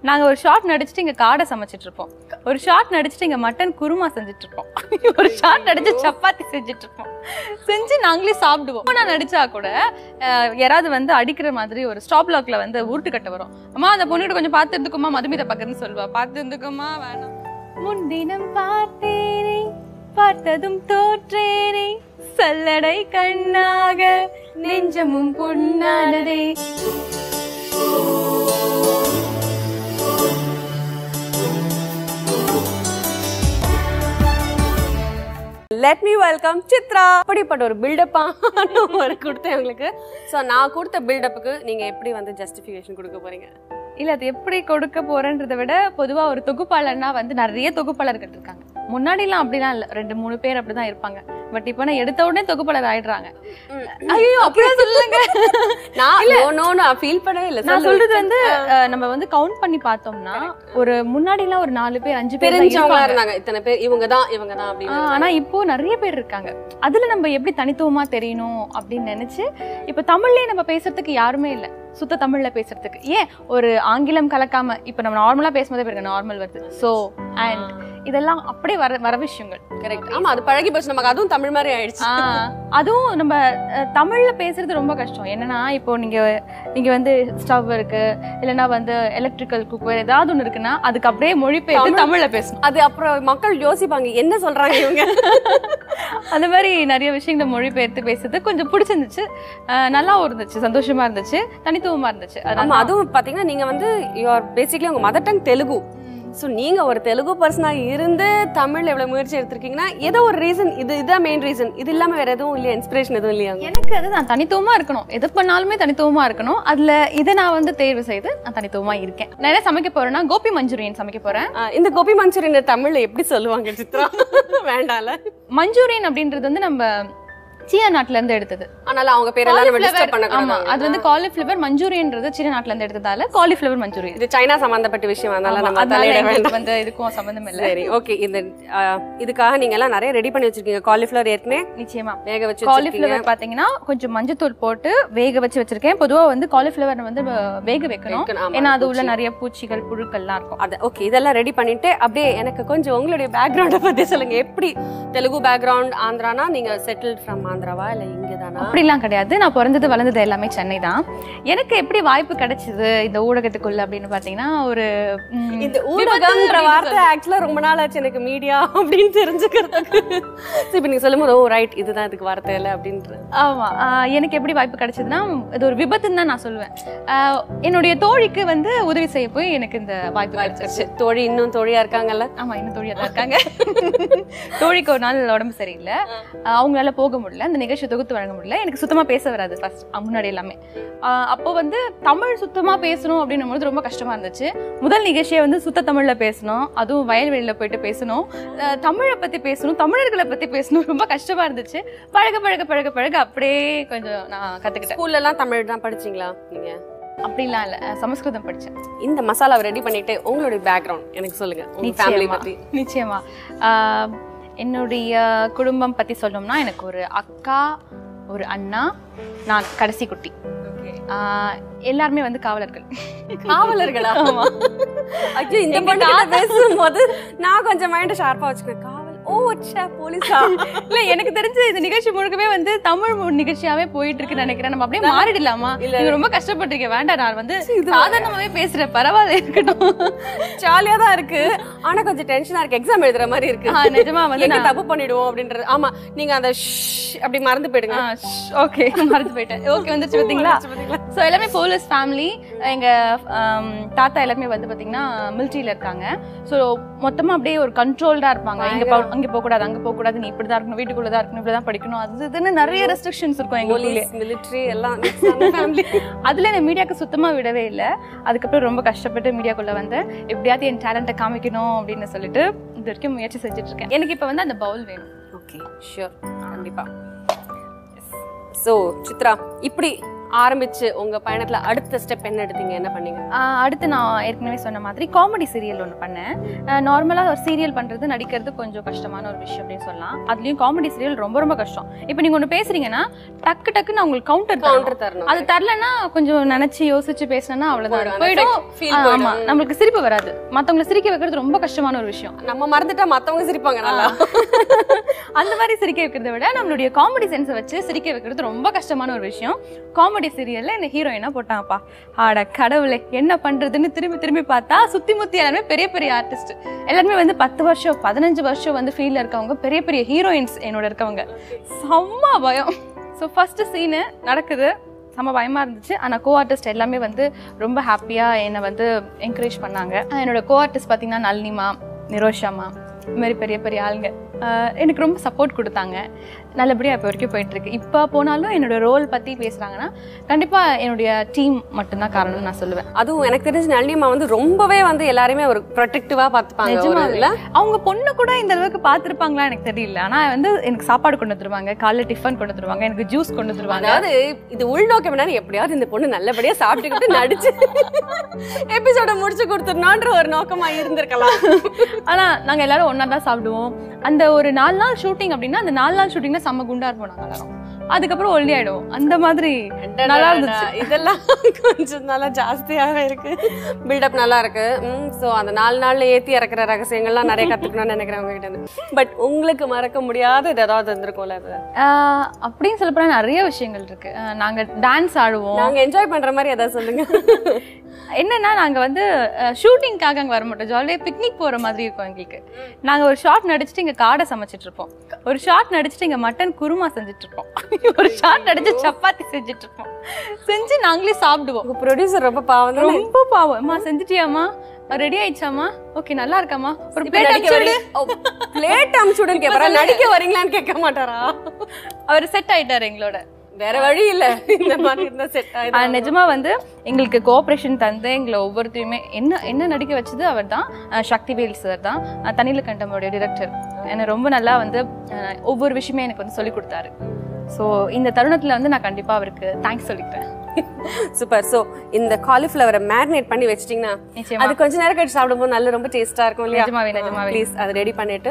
நாங்க ஒரு ஷார்ட் நடிச்சுட்டு இங்க காடை சமைச்சிட்டு இருப்போம் ஒரு ஷார்ட் நடிச்சுட்டு இங்க மட்டன் குருமா செஞ்சுட்டு இருப்போம் ஒரு ஷார்ட் நடிச்சு சப்பாத்தி செஞ்சுட்டு இருப்போம் செஞ்சு நாங்களே சாப்பிடுவோம் நான் நடிச்சா கூட அஹ், யாராவது வந்து அடிக்கிற மாதிரி ஒரு ஸ்டாப் லாக்ல வந்து உருட்டுக்கட்டை வரும் அம்மா அந்த பொண்ணுகிட்ட கொஞ்சம் பார்த்து இருந்துக்குமா மதுமிதை பக்கத்துன்னு சொல்லுவா பார்த்து இருந்துக்குமா வேணாம் முன்தினம் பார்த்தேனே பார்த்ததும் தோற்றேனே சல்லடை கண்ணாக நெஞ்சமும் பொன்னானதே லெட் மீ வெல்கம் சித்ரா அப்படிப்பட்ட ஒரு பில்டப்பான ஒரு கொடுத்தேன் உங்களுக்கு ஸோ நான் கொடுத்த பில்டப்புக்கு நீங்க எப்படி வந்து ஜஸ்டிஃபிகேஷன் கொடுக்க போறீங்க இல்ல அது எப்படி கொடுக்க போறேன்றதை விட பொதுவா ஒரு தொகுப்பாளர்னா வந்து நிறைய தொகுப்பாளர்கள் இருக்காங்க முன்னாடிலாம் அப்படிலாம் இல்ல ரெண்டு மூணு பேர் அப்படிதான் இருப்பாங்க பட் இப்போ நான் எடுத்த உடனே தொகுப்பாளர் ஆயிடுறாங்க ஐயோ அப்படியே சொல்லுங்க நான் நோ நோ நான் ஃபீல் பண்ணவே இல்லை நான் சொல்றது வந்து அஹ், நம்ம வந்து கவுண்ட் பண்ணி பார்த்தோம்னா ஒரு முன்னாடிலாம் ஒரு நாலு பேர் அஞ்சு பேர் தான் தெரிஞ்சவங்களா இருப்பாங்க. இருந்தாங்க இத்தனை பேர் இவங்க தான் இவங்க தான் ஆ, அப்படின்னு ஆனா இப்போ நிறைய பேர் இருக்காங்க அதுல நம்ம எப்படி தனித்துவமா தெரியணும் அப்படின்னு நினைச்சு இப்ப தமிழ்லயே நம்ம பேசுறதுக்கு யாருமே இல்ல சுத்த தமிழ்ல பேசுறதுக்கு ஏன் ஒரு ஆங்கிலம் கலக்காம இப்ப நம்ம நார்மலா பேசும்போதே பாருங்க நார்மல் வருது சோ அண்ட் இதெல்லாம் அப்படியே வர வர விஷயங்கள் கரெக்ட் ஆமா அது பழகி போச்சு நமக்கு அதுவும் தமிழ் மாதிரி ஆயிடுச்சு ஆ, அதுவும் நம்ம அஹ், தமிழ்ல பேசுறது ரொம்ப கஷ்டம் என்னன்னா இப்போ நீங்க நீங்க வந்து ஸ்டவ் இருக்கு இல்லைன்னா வந்து எலக்ட்ரிக்கல் குக்கர் ஏதாவது ஒண்ணு இருக்குன்னா அதுக்கு அப்படியே மொழிபெயர்த்து தமிழ்ல பேசணும் அது அப்புறம் மக்கள் யோசிப்பாங்க என்ன சொல்றாங்க இவங்க அந்த மாதிரி நிறைய விஷயங்களை மொழிபெயர்த்து பேசுறது கொஞ்சம் பிடிச்சிருந்துச்சு அஹ் நல்லாவும் இருந்துச்சு சந்தோஷமா இருந்துச்சு தனித்துவமா இருந்துச்சு ஆமா அதனால அதுவும் பாத்தீங்கன்னா நீங்க வந்து யூஆர் பேசிக்கலி உங்க மதர் டங் தெலுங்கு சோ நீங்க ஒரு தெலுங்கு பர்சனா இருந்து தமிழ்ல எவ்வளவு முயற்சி எடுத்திருக்கீங்கன்னா ஏதோ ஒரு ரீசன் இது இதுதான் மெயின் ரீசன் இது இல்லாம வேற எதுவும் இல்லையா இன்ஸ்பிரேஷன் எதுவும் இல்லையா எனக்கு அதுதான் தனித்துவமா இருக்கணும் எது பண்ணாலுமே தனித்துவமா இருக்கணும் அதுல இதை நான் வந்து தேர்வு செய்து நான் தனித்துவமா இருக்கேன் நான் என்ன சமைக்க போறேன்னா கோபி மஞ்சூரியன் சமைக்க போறேன் ஆ, இந்த கோபி மஞ்சூரியன் தமிழ்ல எப்படி சொல்லுவாங்க சித்ரா வேண்டாம்ல மஞ்சூரியன் அப்படின்றது வந்து நம்ம சீனா நாட்டுல இருந்து எடுத்தது ஆனால அவங்க பேரெல்லாம் நம்ம டிஸ்டர்ப் Cauliflower- ஆமா பண்ண அது வந்து காலிஃபிளவர் மஞ்சூரியன்றது சீனா நாட்டுல இருந்து எடுத்ததால காலிஃபிளவர் மஞ்சூரியன் இது சைனா சம்பந்தப்பட்ட விஷயம் அதனால நம்ம அதனால தலையிட எங்களுக்கு வேண்டாம் வந்து இதுக்கும் சம்பந்தம் இல்ல சரி ஓகே இந்த ஆ, இதுக்காக நீங்க எல்லாம் நிறைய ரெடி பண்ணி வச்சிருக்கீங்க காலிஃபிளவர் ஏற்கனவே நிச்சயமா வேக வச்சு வச்சிருக்கீங்க காலிஃபிளவர் பாத்தீங்கன்னா கொஞ்சம் மஞ்சத்தூள் போட்டு வேக வச்சு வச்சிருக்கேன் பொதுவா வந்து காலிஃபிளவர் வந்து வ- வேக வைக்கணும் வைக்கணும், ஆமா, ஏன்னா அது உள்ள பூச்சி. நிறைய பூச்சிகள் புழுக்கள்லாம் இருக்கும் அத ஓகே இதெல்லாம் ரெடி பண்ணிட்டு அப்படியே எனக்கு கொஞ்சம் உங்களுடைய பேக்ரவுண்ட பத்தி சொல்லுங்க எப்படி தெலுங்கு பேக்ரவுண்ட் ஆந்திரானா நீங்க செட்டில் ஃப்ரம் ஆந்திராவா இல்ல இங்க தானா அப்படிலாம் கிடையாது நான் பிறந்தது வளர்ந்தது எல்லாமே சென்னை தான் எனக்கு எப்படி வாய்ப்பு கிடைச்சது இந்த ஊடகத்துக்குள்ள அப்படின்னு பாத்தீங்கன்னா ஒரு ம், இந்த விபத்து ஊடகம்ன்ற அப்படின்னு வார்த்தை ஆக்சுவலா ரொம்ப நாள் ஆச்சு எனக்கு மீடியா அப்படின்னு தெரிஞ்சுக்கிறதுக்கு So, இப்ப நீங்க சொல்லும் போது ஓ ரைட் இதுதான் இதுக்கு வார்த்தை இல்ல அப்படின்ற ஆமா ஆஹ் எனக்கு எப்படி வாய்ப்பு கிடைச்சதுன்னா இது ஒரு விபத்துன்னு தான் நான் சொல்லுவேன் ஆஹ் என்னுடைய தோழிக்கு வந்து உதவி செய்ய போய் எனக்கு இந்த வாய்ப்பு கிடைச்சிருச்சு தோழி இன்னும் தோழியா இருக்காங்கல்ல ஆமா இன்னும் தோழியா தான் இருக்காங்க தோழிக்கு ஒரு நாள் உடம்பு சரியில்லை ஆஹ் அவங்களால போக முடியல அந்த நிகழ்ச்சி தொகுத்து வழங்க முடியல எனக்கு சுத்தமா பேச வராது ஃபர்ஸ்ட் முன்னாடி எல்லாமே ஆஹ் அப்போ வந்து தமிழ் சுத்தமா பேசணும் அப்படின்னும் போது ரொம்ப கஷ்டமா இருந்துச்சு முதல் நிகழ்ச்சியை வந்து சுத்த தமிழ்ல பேசணும் அதுவும் வயல்வெளியில போயிட்டு பேசணும் ஆஹ் தமிழை பத்தி பேசணும் தமிழர்களை பத்தி பேசணும் ரொம்ப கஷ்டமா இருந்துச்சு பழக பழக பழக பழக அப்படியே கொஞ்சம் நான் கத்துக்கிட்டேன் ஸ்கூல்ல எல்லாம் தமிழ் தான் படிச்சீங்களா நீங்க அப்படிலாம் இல்ல அஹ் சமஸ்கிருதம் படிச்சேன் இந்த மசாலாவை ரெடி பண்ணிட்டு உங்களுடைய பேக்ரவுண்ட் எனக்கு சொல்லுங்க உங்க ஃபேமிலி நிச்சயமா பத்தி நிச்சயமா ஆஹ் என்னுடைய குடும்பம் பத்தி சொல்லணும்னா எனக்கு ஒரு அக்கா ஒரு அண்ணா நான் கடைசி குட்டி ஆஹ் எல்லாருமே வந்து காவலர்கள் காவலர்களா ஆமா. ஐயோ இந்த எங்க பொண்ணு பேசும்போது நான் கொஞ்சம் மைண்ட் ஷார்ப்பா வச்சுக்கேன் காவல் ஓ ச்சே போலீஸா இல்ல எனக்கு தெரிஞ்சு இந்த நிகழ்ச்சி முழுக்கவே வந்து தமிழ் மொழி நிகழ்ச்சியாவே போயிட்டு இருக்குன்னு நினைக்கிறேன் நம்ம அப்படியே மாறிடலாமா இல்ல. நீங்க ரொம்ப கஷ்டப்பட்டிருக்கேன் வேண்டாம் நான் வந்து சாதாரணமாவே பேசுறேன் பரவாயில்ல இருக்கட்டும் ஜாலியா தான் இருக்கு ஆனா கொஞ்சம் டென்ஷனா இருக்கு எக்ஸாம் எழுதுற மாதிரி இருக்கு ஆஹ் நிஜமா வந்து எங்க நான் தப்பு பண்ணிடுவோம் அப்படின்றது ஆமா நீங்க அந்த ஷ் அப்படி மறந்து போயிடுங்க ஓகே மறந்து போயிட்டேன் ஓகே வந்துச்சு பாத்தீங்களா ஸோ எல்லாமே போலீஸ் ஃபேமிலி எங்க ஆம், தாத்தா எல்லாமே வந்து பாத்தீங்கன்னா மிலிட்ரியில இருக்காங்க ஸோ மொத்தமா அப்படியே ஒரு கண்ட்ரோல்டா இருப்பாங்க இங்க போ- அங்க போக கூடாது அங்க போக கூடாது நீ இப்படிதான் இருக்கணும் வீட்டுக்குள்ள தான் இருக்கணும் இப்படிதான் படிக்கணும் அது இதுன்னு நிறைய ரெஸ்ட்ரிக்ஷன்ஸ் இருக்கும் எங்க ஊர்லயே போலீஸ் மிலிட்டரி எல்லாம் ஃபேமிலி அதுல என்ன மீடியாக்கு சுத்தமா விடவே இல்லை அதுக்கப்புறம் ரொம்ப கஷ்டப்பட்டு மீடியாக்குள்ள வந்து எப்படியாவது என் டேலண்ட்டை காமிக்கணும் அப்படின்னு சொல்லிட்டு இது வரைக்கும் முயற்சி செஞ்சுட்டு இருக்கேன் எனக்கு இப்ப வந்து அந்த பவுல் வேணும் ஓகே ஷூர் கண்டிப்பா ஸோ சித்ரா இப்படி ஆரம்பிச்சு உங்க பயணத்துல அடுத்த ஸ்டெப் என்ன எடுத்தீங்க என்ன பண்ணீங்க ஆஹ் அடுத்து நான் ஏற்கனவே சொன்ன மாதிரி காமெடி சீரியல் ஒன்று பண்ணேன் நார்மலாக ஒரு சீரியல் பண்ணுறது நடிக்கிறது கொஞ்சம் கஷ்டமான ஒரு விஷயம் அப்படின்னு சொல்லலாம் அதுலேயும் காமெடி சீரியல் ரொம்ப ரொம்ப கஷ்டம் இப்போ நீங்கள் ஒன்று பேசுறீங்கன்னா டக்கு டக்கு நான் உங்களுக்கு கவுண்டர் கவுண்டர் தரணும் அது தரலன்னா கொஞ்சம் நினைச்சு யோசிச்சு பேசினா அவ்வளவுதான் போயிடும். போயிடும் அந்த feel ஆ, போயிடும். ஆமா நம்மளுக்கு சிரிப்பு வராது மத்தவங்களை சிரிக்க வைக்கிறது ரொம்ப கஷ்டமான ஒரு விஷயம் நம்ம மறந்துட்டா மத்தவங்க சிரிப்பாங்க நல்லா அந்த மாதிரி சிரிக்க வைக்கிறத விட நம்மளுடைய காமெடி சென்ஸை வச்சு சிரிக்க வைக்கிறது ரொம்ப கஷ்டமான ஒரு விஷயம் காமெடி சீரியல்ல என்ன ஹீரோயினா போட்டாங்கப்பா ஆட கடவுளே என்ன பண்றதுன்னு திரும்பி திரும்பி பார்த்தா சுத்தி முத்தி எல்லாருமே பெரிய பெரிய ஆர்டிஸ்ட் எல்லாருமே வந்து பத்து வருஷம் பதினஞ்சு வருஷம் வந்து ஃபீல்ட்ல இருக்கவங்க பெரிய பெரிய ஹீரோயின்ஸ் என்னோட இருக்கவங்க செம்ம பயம் ஸோ ஃபர்ஸ்ட் சீனு நடக்குது செம்ம பயமா இருந்துச்சு ஆனா கோ ஆர்டிஸ்ட் எல்லாமே வந்து ரொம்ப ஹாப்பியா என்னை வந்து என்கரேஜ் பண்ணாங்க ஆஹ் என்னோட கோ ஆர்டிஸ்ட் பார்த்தீங்கன்னா நளினிமா நிரோஷாமா இந்த மாதிரி பெரிய பெரிய ஆளுங்க ஆஹ் எனக்கு ரொம்ப சப்போர்ட் கொடுத்தாங்க நல்லபடியாக இப்போ வரைக்கும் போயிட்டு இருக்கு இப்போ போனாலும் என்னோட ரோல் பற்றி பேசுகிறாங்கன்னா கண்டிப்பாக என்னுடைய டீம் மட்டும்தான் காரணம்னு நான் சொல்லுவேன் அதுவும் எனக்கு தெரிஞ்ச நளினிமா வந்து ரொம்பவே வந்து எல்லாருமே ஒரு ப்ரொடெக்டிவா பாத்துப்பாங்க ஒரு நிஜமாவே. இதுல அவங்க பொண்ணு கூட இந்த அளவுக்கு பார்த்துருப்பாங்களா எனக்கு தெரியல ஆனால் வந்து எனக்கு சாப்பாடு கொண்டு வந்துருவாங்க காலைல டிஃபன் கொண்டு வந்துருவாங்க எனக்கு ஜூஸ் கொண்டு வந்துருவாங்க அதாவது இது உள்நோக்கம் என்னன்னு எப்படியாவது இந்த பொண்ணு நல்லபடியா சாப்பிட்டுக்கிட்டு நடிச்சு எபிசோட முடிச்சு கொடுத்துடணும்ன்ற ஒரு நோக்கமா இருந்திருக்கலாம் ஆனா நாங்க எல்லாரும் ஒண்ணா தான் சாப்பிடுவோம் அந்த ஒரு நாலு நாள் ஷூட்டிங் அப்படின்னா அந்த நாலு நாள் ஷூட்டிங்ல செம்ம குண்டா இருப்போம் நாங்க எல்லாரும் அதுக்கப்புறம் ஒல்லி ஆயிடும் அந்த மாதிரி நல்லா இருந்துச்சு இதெல்லாம் கொஞ்சம் நல்லா ஜாஸ்தியாவே இருக்கு பில்டப் நல்லா இருக்கு சோ அந்த நாலு நாள்ல ஏத்தி இறக்குற ரகசியங்கள்லாம் நிறைய கத்துக்கணும்னு நினைக்கிறேன் உங்ககிட்ட இருந்து பட் உங்களுக்கு மறக்க முடியாத இது ஏதாவது இருந்திருக்கும்ல அது ஆஹ் அப்படின்னு சொல்ல போனா நிறைய விஷயங்கள் இருக்கு ஆஹ் நாங்க டான்ஸ் ஆடுவோம் நாங்க என்ஜாய் பண்ற மாதிரி ஏதாவது சொல்லுங்க என்னன்னா நாங்க வந்து ஷூட்டிங்காக அங்க வர மாட்டோம் ஜாலியாக பிக்னிக் போற மாதிரி இருக்கும் எங்களுக்கு நாங்க ஒரு ஷார்ட் நடிச்சுட்டு இங்க காடை சமைச்சிட்டு இருப்போம் ஒரு ஷார்ட் நடிச்சுட்டு இங்க மட்டன் குருமா செஞ்சுட்டு இருப்போம் ஒரு ஷார்ட் நடிச்சு சப்பாத்தி செஞ்சுட்டு இருப்போம் செஞ்சு நாங்களே சாப்பிடுவோம் உங்க ப்ரொடியூசர் ரொம்ப பாவம் தானே? ரொம்ப பாவம் அம்மா செஞ்சுட்டியாமா ரெடி ஆயிடுச்சாமா ஓகே நல்லா இருக்காமா ஒரு இப்ப பிளேட் நடிக்க வரீங்க பிளேட் அமுச்சுடுன்னு கேப்பறா நடிக்க வரீங்களான்னு கேட்க மாட்டாரா அவர் செட் ஆயிட்டாரு எங்களோட வேற வழி இல்ல இந்த மாதிரி இருந்தா செட் ஆஹ் ஆயிடும் நிஜமா வந்து எங்களுக்கு கோஆப்ரேஷன் தந்து எங்களை ஒவ்வொருத்தையுமே என்ன என்ன நடிக்க வச்சது அவர் தான் சக்திவேல் சார் தான் ஆஹ் தனில கண்டமோடைய டிரெக்டர் என்னை ரொம்ப நல்லா வந்து ஆஹ் ஒவ்வொரு விஷயமே எனக்கு வந்து சொல்லி கொடுத்தாரு ஸோ இந்த தருணத்துல வந்து நான் கண்டிப்பா அவருக்கு தேங்க்ஸ் சொல்லிக்கிறேன் சூப்பர் சோ இந்த காலிஃபிளவரை மேரினேட் பண்ணி வச்சிட்டீங்கன்னா நிச்சயமா அது கொஞ்ச நேரம் கழிச்சு சாப்பிடும்போது நல்ல ரொம்ப டேஸ்டா இருக்கும் இல்லையா நிஜமாவே நிஜமாவே ப்ளீஸ் அதை ரெடி பண்ணிட்டு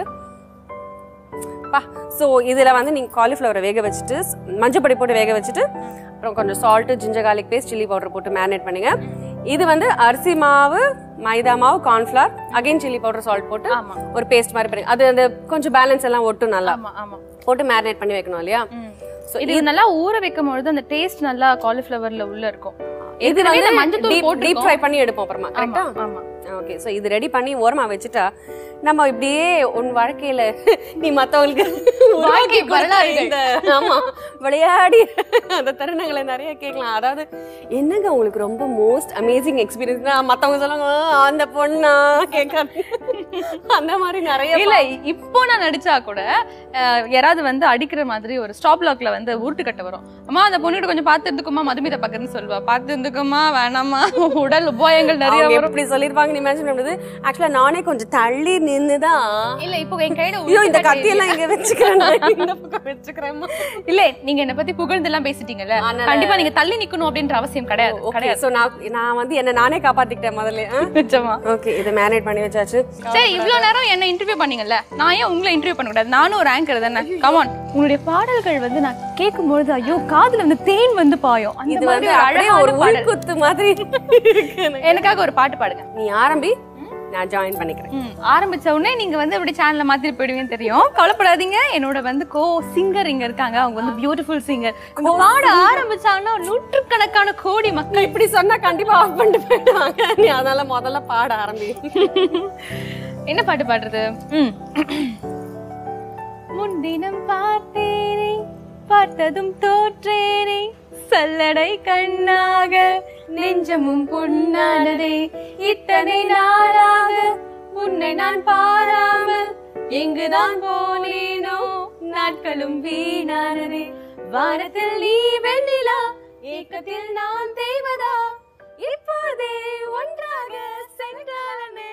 பா ஸோ இதில் வந்து நீங்கள் காலிஃப்ளவரை வேக வச்சுட்டு மஞ்சள் பொடி போட்டு வேக வச்சுட்டு அப்புறம் கொஞ்சம் salt ginger garlic paste chilli powder போட்டு மேரினேட் பண்ணுங்க இது வந்து அரிசி மாவு மைதா மாவு cornflour again chilli powder salt போட்டு ஆமா ஒரு பேஸ்ட் மாதிரி பண்ணுங்க அது அந்த கொஞ்சம் பேலன்ஸ் எல்லாம் ஒட்டும் நல்லா ஆமா ஆமா போட்டு மேரினேட் பண்ணி வைக்கணும் இல்லையா ம். ஸோ இது நல்லா ஊற வைக்கும் பொழுது அந்த டேஸ்ட் நல்லா காலிஃபிளவர்ல உள்ள இருக்கும் இது ஏற்கனவே இந்த வந்து மஞ்சத்தூள் டீப் போட்டிருக்கோம். ஃப்ரை பண்ணி எடுப்போம் அப்புறமா ஆமா கரெக்டா ஆமா ஓகே சோ இது ரெடி பண்ணி ஓரமா வச்சுட்டா நம்ம இப்படியே உன் வாழ்க்கையில நீ மத்தவங்களுக்கு வாழ்க்கை உருவாக்கி கொடுத்த வரலாறுகள். இந்த- ஆமா விளையாடி அந்த தருணங்களை நிறைய கேட்கலாம் அதாவது என்னங்க உங்களுக்கு ரொம்ப மோஸ்ட் அமேசிங் எக்ஸ்பீரியன்ஸ்னா மத்தவங்க சொல்லுவாங்க "ஆ, அந்த பொண்ணா கேட்காது அந்த மாதிரி நிறைய இல்ல இப்போ நான் நடிச்சா கூட அஹ், யாராவது வந்து அடிக்கிற மாதிரி ஒரு ஸ்டாப் லாக்ல வந்து உருட்டுக்கட்ட வரும் அம்மா அந்த பொண்ணுகிட்ட கொஞ்சம் பார்த்து இருந்துக்குமா மதுமித பக்கத்துன்னு சொல்லுவா பார்த்து இருந்துக்குமா வேணாமா உடல் உபாயங்கள் நிறைய அவங்க வரும் எப்படி சொல்லிருப்பாங்க நீ இமேஜின் பண்ணுது ஆக்சுவலா நானே கொஞ்சம் தள்ளி நின்னுதான் இல்ல இப்போ என் கையில ஐயோ இந்த உருட்டுக்கட்டை கத்தியெல்லாம் இங்க வச்சுக்கிறேன் நான் இந்த பக்கம் வச்சுக்கிறேன் இல்ல நீங்க என்ன பத்தி புகழ்ந்து எல்லாம் பேசிட்டீங்கல்ல அதனால- கண்டிப்பா நீங்க தள்ளி நிக்கணும் அப்படின்ற அவசியம் கிடையாது ஓகே கிடையாது சோ நான் நான் வந்து என்ன நானே காப்பாத்திக்கிட்டேன் முதல்ல நிஜமா ஓகே இதை மேனேஜ் பண்ணி வச்சாச்சு சரி இவ்வளவு நேரம் என்ன இன்டர்வியூ பண்ணீங்கல்ல நான் ஏன் உங்களை இன்டர்வியூ பண்ண கூடாது நானும் ஒரு ஆங்கர் தானே கமான் உங்களுடைய பாடல்கள் வந்து நான் கேட்கும்பொழுது ஐயோ காதுல வந்து தேன் வந்து பாயும் அந்த இது மாதிரி வந்து ஒரு அப்படியே அழகான ஒரு பாடல் உள்குத்து மாதிரி இருக்கு எனக்கு. எனக்காக ஒரு பாட்டு பாடுங்க நீ ஆரம்பி நான் ஜாயின் பண்ணிக்கிறேன் ம், ஆரம்பிச்ச உடனே நீங்க வந்து அப்படி சேனல்ல மாத்திட்டு போயிடுவீங்கன்னு தெரியும் கவலைப்படாதீங்க என்னோட வந்து கோ சிங்கர் இங்க இருக்காங்க அவங்க வந்து பியூட்டிஃபுல் சிங்கர் இந்த பாட ஆரம்பிச்சாங்கன்னா நூற்றுக்கணக்கான கோடி மக்கள் இப்படி சொன்னா கண்டிப்பா ஆஃப் பண்ணிட்டு போயிடுவாங்க நீ அதனால முதல்ல பாட ஆரம்பி என்ன பாட்டு பாடுறது ம். முன்தினம் பார்த்தேனே பார்த்ததும் தோற்றேனே சல்லடை கண்ணாக நெஞ்சமும் புண்ணானதே இத்தனை நாளாக உன்னை நான் பாராமல் எங்குதான் போனேனோ நாட்களும் வீணானதே வானத்தில் நீ வெண்ணிலா ஏக்கத்தில் நான் தேவதா இப்போதே ஒன்றாக சென்றாலமே